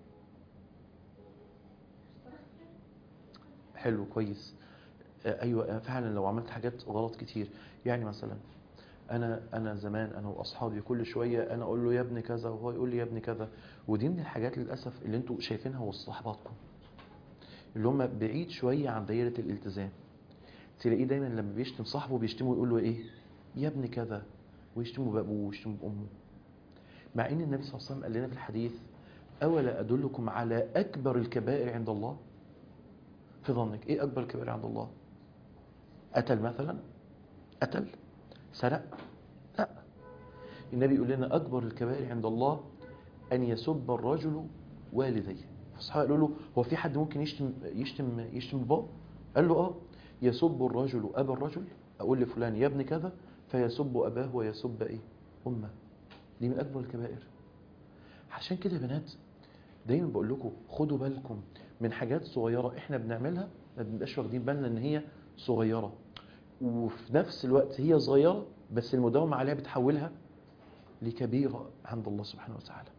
حلو كويس آه، ايوه آه، فعلا لو عملت حاجات غلط كتير يعني مثلا انا انا زمان انا واصحابي كل شويه انا اقول له يا ابني كذا وهو يقول لي يا ابني كذا ودي من الحاجات للاسف اللي انتوا شايفينها وسط صحباتكم اللي هم بعيد شويه عن دايره الالتزام تلاقيه دايما لما بيشتم صاحبه بيشتمه يقول له ايه يا ابني كذا ويشتمه بابوه ويشتمه بامه مع ان النبي صلى الله عليه وسلم قال لنا في الحديث اولا ادلكم على اكبر الكبائر عند الله في ظنك ايه اكبر الكبائر عند الله قتل مثلا قتل سرق لا النبي يقول لنا اكبر الكبائر عند الله ان يسب الرجل والديه فالصحابه قالوا له هو في حد ممكن يشتم يشتم يشتم باباه قال له اه يسب الرجل ابا الرجل اقول لفلان يا ابن كذا فيسب اباه ويسب ايه امه دي من اكبر الكبائر عشان كده يا بنات دايما بقول لكم خدوا بالكم من حاجات صغيره احنا بنعملها ما بنبقاش واخدين بالنا ان هي صغيره وفي نفس الوقت هي صغيره بس المداومه عليها بتحولها لكبيره عند الله سبحانه وتعالى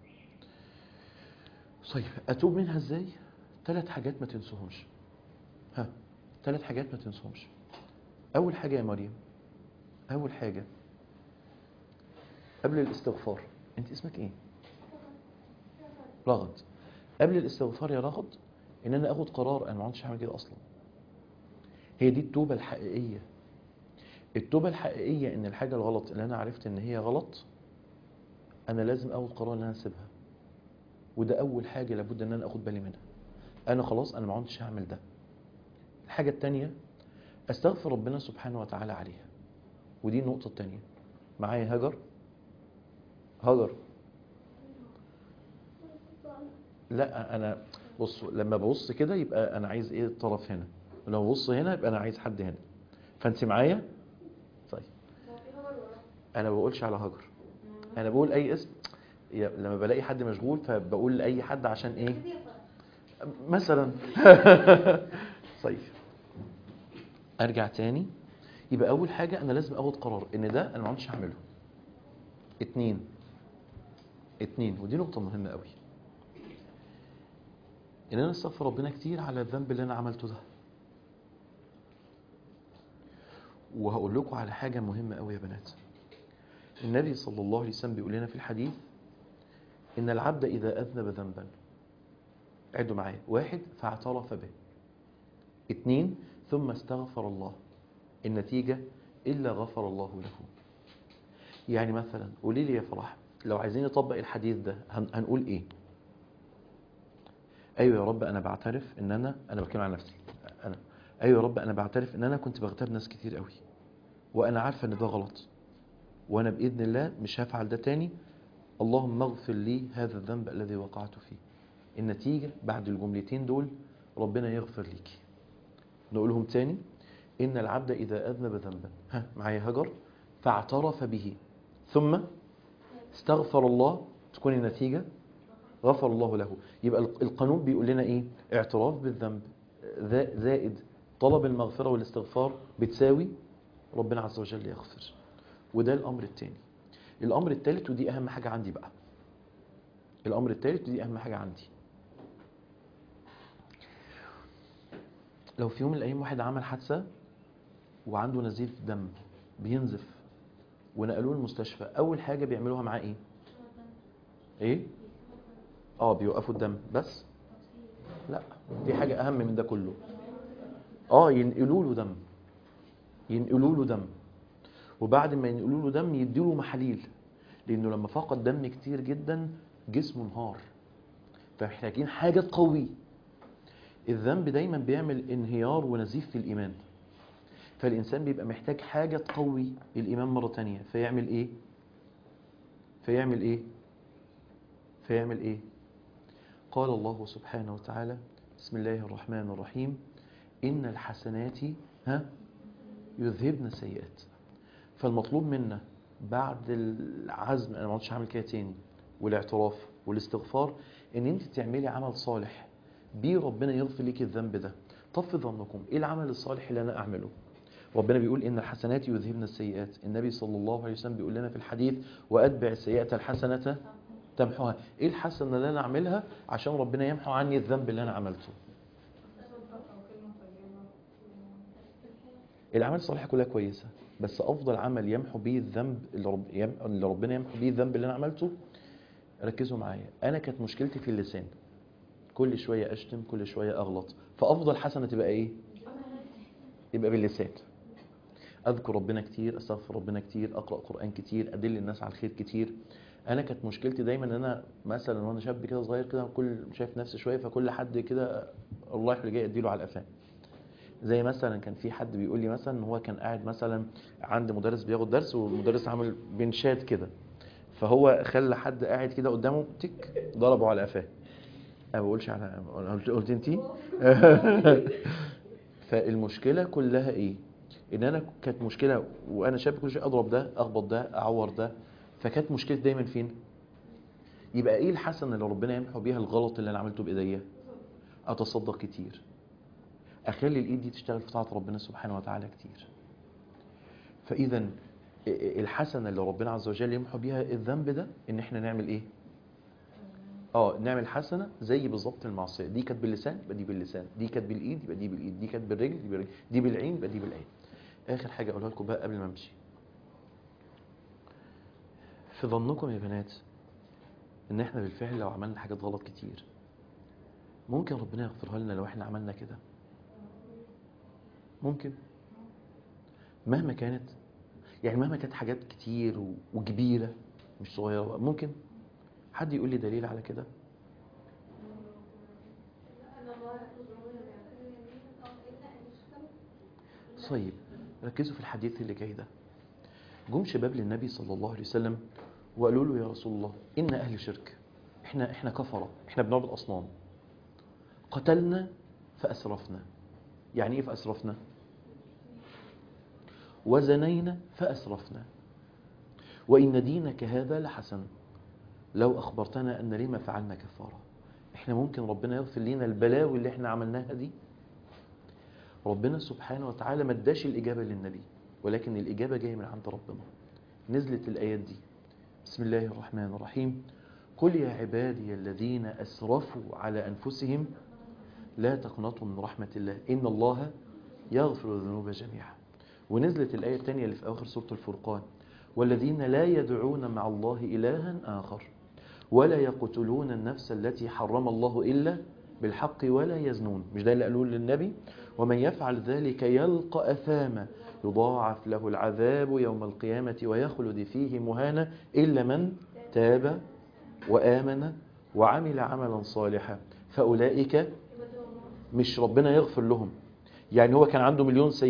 طيب اتوب منها ازاي ثلاث حاجات ما تنسوهمش ها ثلاث حاجات ما تنسوهمش اول حاجه يا مريم اول حاجه قبل الاستغفار انت اسمك ايه رغد قبل الاستغفار يا رغد ان انا اخد قرار انا ما عدتش هعمل كده اصلا هي دي التوبه الحقيقيه التوبه الحقيقيه ان الحاجه الغلط اللي انا عرفت ان هي غلط انا لازم اخد قرار ان انا اسيبها وده اول حاجه لابد ان انا اخد بالي منها انا خلاص انا ما عدتش هعمل ده الحاجه الثانيه استغفر ربنا سبحانه وتعالى عليها ودي النقطه الثانيه معايا هاجر هاجر لا انا بص لما ببص كده يبقى انا عايز ايه الطرف هنا لو ببص هنا يبقى انا عايز حد هنا فانت معايا طيب انا ما بقولش على هاجر انا بقول اي اسم يا- لما بلاقي حد مشغول فبقول لاي حد عشان ايه مثلا طيب ارجع تاني يبقى اول حاجه انا لازم اخد قرار ان ده انا ما عدتش هعمله اتنين اتنين ودي نقطه مهمه قوي ان انا استغفر ربنا كتير على الذنب اللي انا عملته ده وهقول لكم على حاجه مهمه قوي يا بنات النبي صلى الله عليه وسلم بيقول لنا في الحديث ان العبد اذا اذنب ذنبا عدوا معايا واحد فاعترف به اتنين ثم استغفر الله النتيجة إلا غفر الله له يعني مثلا قولي لي يا فرح لو عايزين نطبق الحديث ده هن- هنقول ايه ايوه يا رب انا بعترف ان انا انا بتكلم عن نفسي انا ايوه يا رب انا بعترف ان انا كنت بغتاب ناس كتير قوي وانا عارفه ان ده غلط وانا باذن الله مش هفعل ده تاني اللهم اغفر لي هذا الذنب الذي وقعت فيه النتيجه بعد الجملتين دول ربنا يغفر ليكي نقولهم تاني ان العبد اذا اذنب ذنبا ها معايا هجر فاعترف به ثم استغفر الله تكون النتيجه غفر الله له يبقى القانون بيقول لنا ايه اعتراف بالذنب ذا- زائد طلب المغفرة والاستغفار بتساوي ربنا عز وجل يغفر وده الأمر الثاني الأمر الثالث ودي أهم حاجة عندي بقى الأمر الثالث ودي أهم حاجة عندي لو في يوم من الأيام واحد عمل حادثة وعنده نزيف دم بينزف ونقلوه المستشفى أول حاجة بيعملوها معاه إيه؟ إيه؟ اه بيوقفوا الدم بس لا دي حاجة أهم من ده كله اه ينقلوا له دم ينقلوا له دم وبعد ما ينقلوا له دم يديله محاليل لأنه لما فقد دم كتير جدا جسمه انهار فمحتاجين حاجة تقويه الذنب دايما بيعمل انهيار ونزيف في الإيمان فالإنسان بيبقى محتاج حاجة تقوي الإيمان مرة تانية فيعمل إيه؟ فيعمل إيه؟ فيعمل إيه؟ قال الله سبحانه وتعالى بسم الله الرحمن الرحيم إن الحسنات ها يذهبن السيئات فالمطلوب منا بعد العزم أنا ما عدتش هعمل كده تاني والاعتراف والاستغفار إن أنت تعملي عمل صالح بيه ربنا يغفر لك الذنب ده طب في ظنكم إيه العمل الصالح اللي أنا أعمله ربنا بيقول إن الحسنات يذهبن السيئات النبي صلى الله عليه وسلم بيقول لنا في الحديث وأتبع السيئة الحسنة تمحوها ايه الحسنه اللي انا اعملها عشان ربنا يمحو عني الذنب اللي انا عملته الاعمال الصالحه كلها كويسه بس افضل عمل يمحو بيه الذنب اللي, رب... يم... اللي ربنا يمحو بيه الذنب اللي انا عملته ركزوا معايا انا كانت مشكلتي في اللسان كل شويه اشتم كل شويه اغلط فافضل حسنه تبقى ايه يبقى باللسان اذكر ربنا كتير استغفر ربنا كتير اقرا قران كتير ادل الناس على الخير كتير انا كانت مشكلتي دايما ان انا مثلا وانا شاب كده صغير كده كل شايف نفسي شويه فكل حد كده الله اللي جاي اديله على قفاه زي مثلا كان في حد بيقول لي مثلا ان هو كان قاعد مثلا عند مدرس بياخد درس والمدرس عامل بنشات كده فهو خلى حد قاعد كده قدامه تك ضربه على قفاه انا ما بقولش على قلت قلت انت فالمشكله كلها ايه ان انا كانت مشكله وانا شاب كل شيء اضرب ده اخبط ده اعور ده فكانت مشكلتي دايما فين يبقى ايه الحسنه اللي ربنا يمحو بيها الغلط اللي انا عملته بايديا اتصدق كتير اخلي الايد دي تشتغل في طاعه ربنا سبحانه وتعالى كتير فاذا الحسنه اللي ربنا عز وجل يمحو بيها الذنب ده ان احنا نعمل ايه اه نعمل حسنه زي بالظبط المعصيه دي كانت باللسان يبقى دي باللسان دي كانت بالايد يبقى دي بالايد دي كانت بالرجل دي بالرجل دي بالعين يبقى دي بالعين اخر حاجه اقولها لكم بقى قبل ما امشي في ظنكم يا بنات ان احنا بالفعل لو عملنا حاجات غلط كتير ممكن ربنا يغفرها لنا لو احنا عملنا كده ممكن مهما كانت يعني مهما كانت حاجات كتير و- وكبيرة مش صغيرة ممكن حد يقول لي دليل على كده طيب ركزوا في الحديث اللي جاي ده جم شباب للنبي صلى الله عليه وسلم وقالوا له يا رسول الله إن أهل شرك إحنا إحنا كفرة إحنا بنعبد أصنام قتلنا فأسرفنا يعني إيه فأسرفنا وزنينا فأسرفنا وإن دينك هذا لحسن لو أخبرتنا أن لما فعلنا كفارة إحنا ممكن ربنا يغفر لنا البلاوي اللي إحنا عملناها دي ربنا سبحانه وتعالى ما اداش الإجابة للنبي ولكن الإجابة جاية من عند ربنا نزلت الآيات دي بسم الله الرحمن الرحيم قل يا عبادي الذين أسرفوا على أنفسهم لا تقنطوا من رحمة الله إن الله يغفر الذنوب جميعا ونزلت الآية الثانية اللي في آخر سورة الفرقان والذين لا يدعون مع الله إلها آخر ولا يقتلون النفس التي حرم الله إلا بالحق ولا يزنون مش ده اللي قالوه للنبي ومن يفعل ذلك يلقى أثاما يضاعف له العذاب يوم القيامة ويخلد فيه مهانا إلا من تاب وآمن وعمل عملا صالحا فأولئك مش ربنا يغفر لهم يعني هو كان عنده مليون سيئة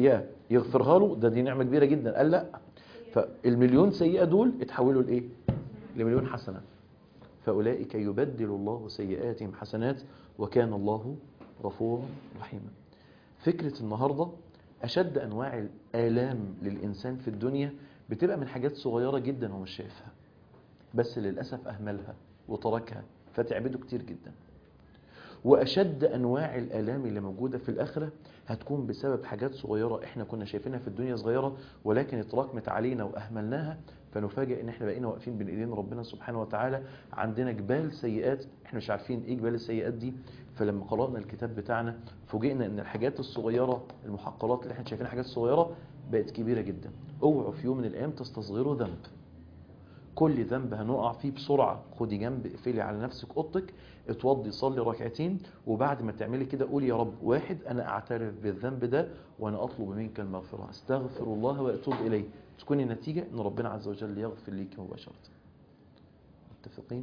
يغفرها له ده دي نعمة كبيرة جدا قال لا فالمليون سيئة دول اتحولوا لإيه لمليون حسنة فأولئك يبدل الله سيئاتهم حسنات وكان الله غفورا رحيما فكرة النهاردة أشد أنواع الآلام للإنسان في الدنيا بتبقى من حاجات صغيرة جدا هو مش شايفها بس للأسف أهملها وتركها فتعبده كتير جدا وأشد أنواع الآلام اللي موجودة في الآخرة هتكون بسبب حاجات صغيرة إحنا كنا شايفينها في الدنيا صغيرة ولكن اتراكمت علينا وأهملناها فنفاجئ إن إحنا بقينا واقفين بين إيدين ربنا سبحانه وتعالى عندنا جبال سيئات إحنا مش عارفين إيه جبال السيئات دي فلما قرأنا الكتاب بتاعنا فوجئنا إن الحاجات الصغيرة المحقرات اللي إحنا شايفينها حاجات صغيرة بقت كبيرة جدا اوعوا في يوم من الأيام تستصغروا ذنب كل ذنب هنقع فيه بسرعة خدي جنب اقفلي على نفسك اوضتك اتوضي صلي ركعتين وبعد ما تعملي كده قولي يا رب واحد انا اعترف بالذنب ده وانا اطلب منك المغفرة استغفر الله واتوب اليه تكون النتيجة ان ربنا عز وجل يغفر ليك مباشرة متفقين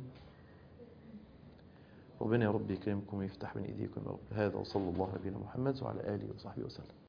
ربنا يا رب يكرمكم ويفتح من ايديكم يا رب هذا وصلى الله على نبينا محمد وعلى اله وصحبه وسلم